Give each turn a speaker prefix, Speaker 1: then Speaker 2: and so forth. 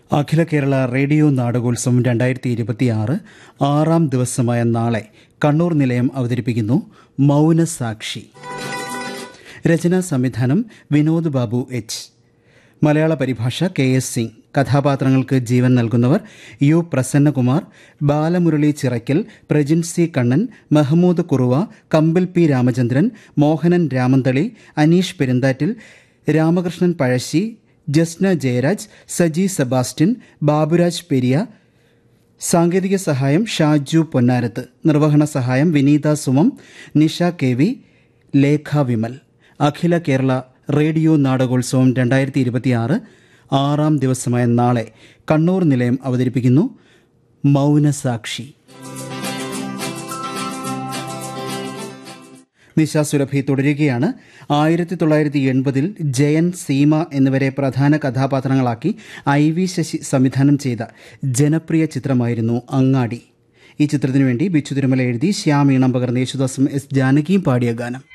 Speaker 1: അഖില Kerala radio നാടകോത്സവം രണ്ടായിരത്തി ഇരുപത്തിയാറ് ആറാം ദിവസമായ നാളെ കണ്ണൂർ നിലയം അവതരിപ്പിക്കുന്നു മൗനസാക്ഷി രചനാ സംവിധാനം വിനോദ് ബാബു എച്ച് മലയാള പരിഭാഷ കെ എസ് സിംഗ് കഥാപാത്രങ്ങൾക്ക് ജീവൻ നൽകുന്നവർ U Prasannakumar Balamurali Chirakkal Prajin C Kannan Mehmood Kuruva Kambil P Ramachandran Mohanan Ramanthali Aneesh Perunthattil Ramakrishnan Pazhassi Jasna Jayaraj Saji Sebastian Baburaj Periya സാങ്കേതിക സഹായം ഷാജു പൊന്നാരത്ത് നിർവഹണ സഹായം Vineetha Sumam Nisha K V Lekha Vimal Akhila Kerala radio നാടകോത്സവം രണ്ടായിരത്തി ഇരുപത്തിയാറ് ആറാം ദിവസമായ നാളെ കണ്ണൂർ നിലയം അവതരിപ്പിക്കുന്നു മൗനസാക്ഷി നിശാസുരഭി തുടരുകയാണ് ആയിരത്തി തൊള്ളായിരത്തി എൺപതിൽ ജയൻ സീമ എന്നിവരെ പ്രധാന കഥാപാത്രങ്ങളാക്കി ഐ വി ശശി സംവിധാനം ചെയ്ത ജനപ്രിയ ചിത്രമായിരുന്നു അങ്ങാടി ഈ ചിത്രത്തിനു വേണ്ടി ബിച്ചു തിരുമല എഴുതി ശ്യാം ഈണം പകർന്ന് യേശുദാസും എസ് ജാനകിയും പാടിയ ഗാനം